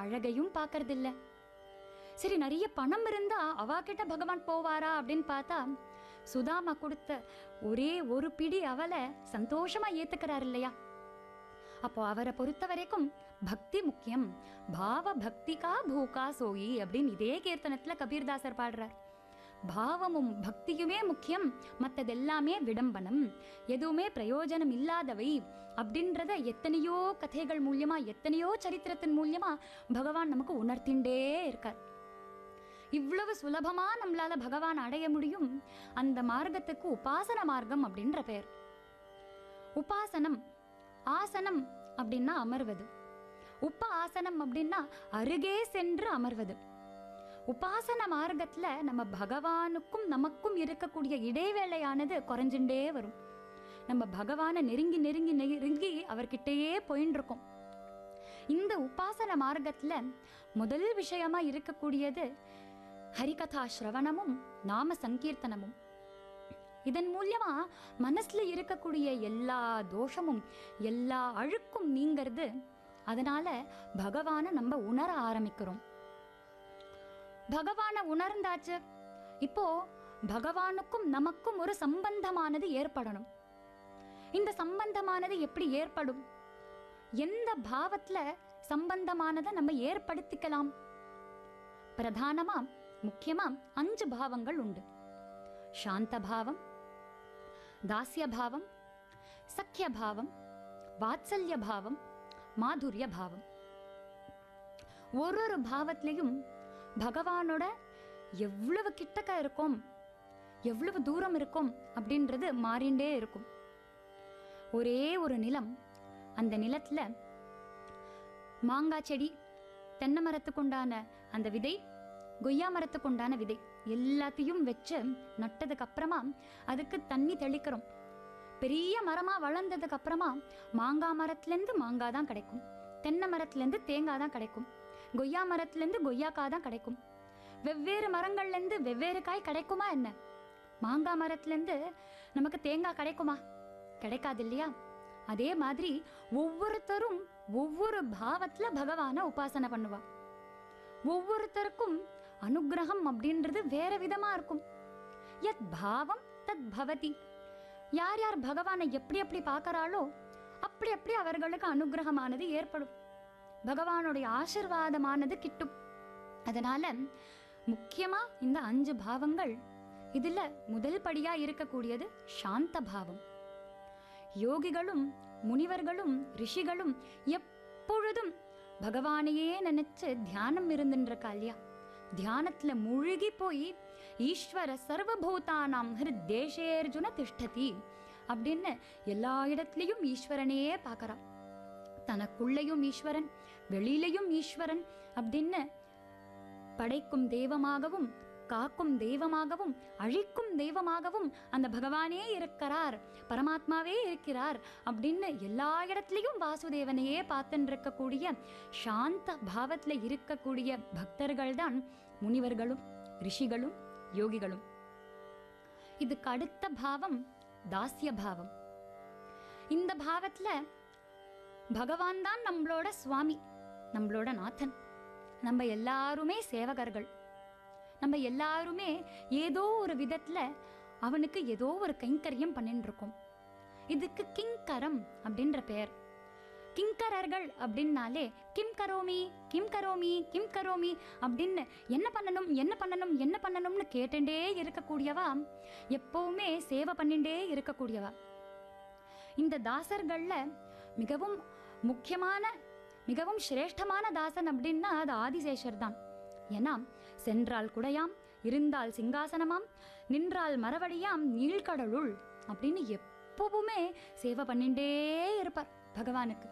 அழகையும் பார்க்கறதில்ல சரி நிறைய பணம் இருந்தா அவா கிட்ட பகவான் போவாரா அப்படின்னு பார்த்தா சுதாமா கொடுத்த ஒரே ஒரு பிடி அவளை சந்தோஷமா ஏத்துக்கிறார் இல்லையா அப்போ அவரை பொறுத்த வரைக்கும் பக்தி முக்கியம் பாவ பக்திகா பூகா சோயி அப்படின்னு இதே கீர்த்தனத்துல கபீர்தாசர் பாடுறார் பாவமும் பக்தியுமே முக்கியம் மற்றதெல்லாமே விடம்பனம் எதுவுமே பிரயோஜனம் இல்லாதவை அப்படின்றத எத்தனையோ கதைகள் மூலியமா எத்தனையோ சரித்திரத்தின் மூலியமா பகவான் நமக்கு உணர்த்திண்டே இருக்கார் இவ்வளவு சுலபமா நம்மளால பகவான் அடைய முடியும் அந்த மார்க்கத்துக்கு உபாசன மார்க்கம் அப்படின்ற பெயர் உபாசனம் ஆசனம் அப்படின்னா அமர்வது உப ஆசனம் அப்படின்னா அருகே சென்று அமர்வது உபாசன மார்க்கத்துல நம்ம பகவானுக்கும் நமக்கும் இருக்கக்கூடிய இடைவேளையானது குறைஞ்சுட்டே வரும் நம்ம பகவானை நெருங்கி நெருங்கி நெருங்கி அவர்கிட்டயே போயின்னு இருக்கோம் இந்த உபாசன மார்க்கத்துல முதல் விஷயமா இருக்கக்கூடியது ஹரிகதா ஸ்ரவணமும் நாம சங்கீர்த்தனமும் இதன் மூலியமா மனசுல இருக்கக்கூடிய எல்லா தோஷமும் எல்லா அழுக்கும் நீங்கிறது அதனால பகவானை நம்ம உணர ஆரம்பிக்கிறோம் பகவானை உணர்ந்தாச்சு இப்போ பகவானுக்கும் நமக்கும் ஒரு சம்பந்தமானது ஏற்படணும் இந்த சம்பந்தமானது எப்படி ஏற்படும் எந்த பாவத்துல சம்பந்தமானதை நம்ம ஏற்படுத்திக்கலாம் பிரதானமா முக்கியமா அஞ்சு பாவங்கள் உண்டு சாந்த பாவம் தாஸ்ய பாவம் சக்கிய பாவம் வாத்சல்ய பாவம் மாதுரிய பாவம் ஒரு ஒரு பாவத்திலையும் பகவானோட எவ்வளவு கிட்டக்க இருக்கோம் எவ்வளவு தூரம் இருக்கும் அப்படின்றது மாறிண்டே இருக்கும் ஒரே ஒரு நிலம் அந்த நிலத்துல மாங்காய் செடி தென்னை மரத்துக்கு உண்டான அந்த விதை கொய்யா மரத்துக்கு உண்டான விதை எல்லாத்தையும் வச்சு நட்டதுக்கு அப்புறமா அதுக்கு தண்ணி தெளிக்கிறோம் பெரிய மரமா வளர்ந்ததுக்கு அப்புறமா மாங்காய் மரத்துலேருந்து மாங்காய் தான் கிடைக்கும் தென்னை மரத்துலேருந்து தேங்காய் தான் கிடைக்கும் கொய்யா மரத்துலேருந்து கொய்யாக்காய் தான் கிடைக்கும் வெவ்வேறு மரங்கள்லேருந்து வெவ்வேறு காய் கிடைக்குமா என்ன மாங்காய் மரத்துலேருந்து நமக்கு தேங்காய் கிடைக்குமா கிடைக்காது இல்லையா அதே மாதிரி ஒவ்வொருத்தரும் ஒவ்வொரு பாவத்துல பகவானை உபாசனை பண்ணுவா ஒவ்வொருத்தருக்கும் அனுக்கிரகம் அப்படின்றது வேற விதமா இருக்கும் யத் பாவம் தத் பவதி யார் யார் பகவானை எப்படி எப்படி பார்க்கறாளோ அப்படி அப்படி அவர்களுக்கு அனுக்கிரகமானது ஏற்படும் பகவானுடைய ஆசிர்வாதமானது கிட்டும் அதனால முக்கியமா இந்த அஞ்சு பாவங்கள் இதுல முதல் படியா இருக்கக்கூடியது சாந்த பாவம் யோகிகளும் முனிவர்களும் ரிஷிகளும் எப்பொழுதும் பகவானையே நினைச்சு தியானம் இருந்துருக்கா இல்லையா தியானத்துல முழுகி போய் ஈஸ்வர சர்வபூதானாம் ஹிருத்தேஷேர்ஜுன திஷ்டதி அப்படின்னு எல்லா இடத்துலயும் ஈஸ்வரனையே பார்க்கறா தனக்குள்ளேயும் ஈஸ்வரன் வெளியிலையும் ஈஸ்வரன் அப்படின்னு படைக்கும் தெய்வமாகவும் காக்கும் தெய்வமாகவும் அழிக்கும் தெய்வமாகவும் அந்த பகவானே இருக்கிறார் பரமாத்மாவே இருக்கிறார் அப்படின்னு எல்லா இடத்துலையும் வாசுதேவனையே பார்த்துன்னு இருக்கக்கூடிய சாந்த பாவத்தில் இருக்கக்கூடிய பக்தர்கள் தான் முனிவர்களும் ரிஷிகளும் யோகிகளும் இதுக்கு அடுத்த பாவம் தாஸ்ய பாவம் இந்த பாவத்துல பகவான் தான் நம்மளோட சுவாமி நம்மளோட நாதன் நம்ம எல்லாருமே சேவகர்கள் நம்ம எல்லாருமே ஏதோ ஒரு விதத்துல அவனுக்கு ஏதோ ஒரு கைங்கரியம் பண்ணிட்டு இருக்கோம் இதுக்கு கிங்கரம் அப்படின்ற பெயர் கிங்கரர்கள் அப்படின்னாலே கிம் கரோமி கிம் கரோமி கிம் கரோமி அப்படின்னு என்ன பண்ணணும் என்ன பண்ணணும் என்ன பண்ணணும்னு கேட்டுட்டே இருக்கக்கூடியவா எப்பவுமே சேவை பண்ணிட்டே இருக்கக்கூடியவா இந்த தாசர்கள்ல மிகவும் முக்கியமான மிகவும் சிரேஷ்டமான தாசன் அப்படின்னா அது ஆதிசேஷர் தான் ஏன்னா சென்றால் குடையாம் இருந்தால் சிங்காசனமாம் நின்றால் மரவடியாம் நீழ்கடலுள் அப்படின்னு எப்பவுமே சேவை பண்ணிட்டே இருப்பார் பகவானுக்கு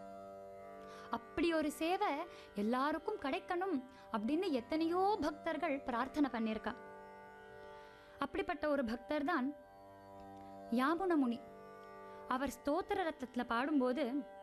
அப்படி ஒரு சேவை எல்லாருக்கும் கிடைக்கணும் அப்படின்னு எத்தனையோ பக்தர்கள் பிரார்த்தனை பண்ணியிருக்கா அப்படிப்பட்ட ஒரு பக்தர் தான் யாமுன முனி அவர் ஸ்தோத்திர ரத்தத்துல பாடும்போது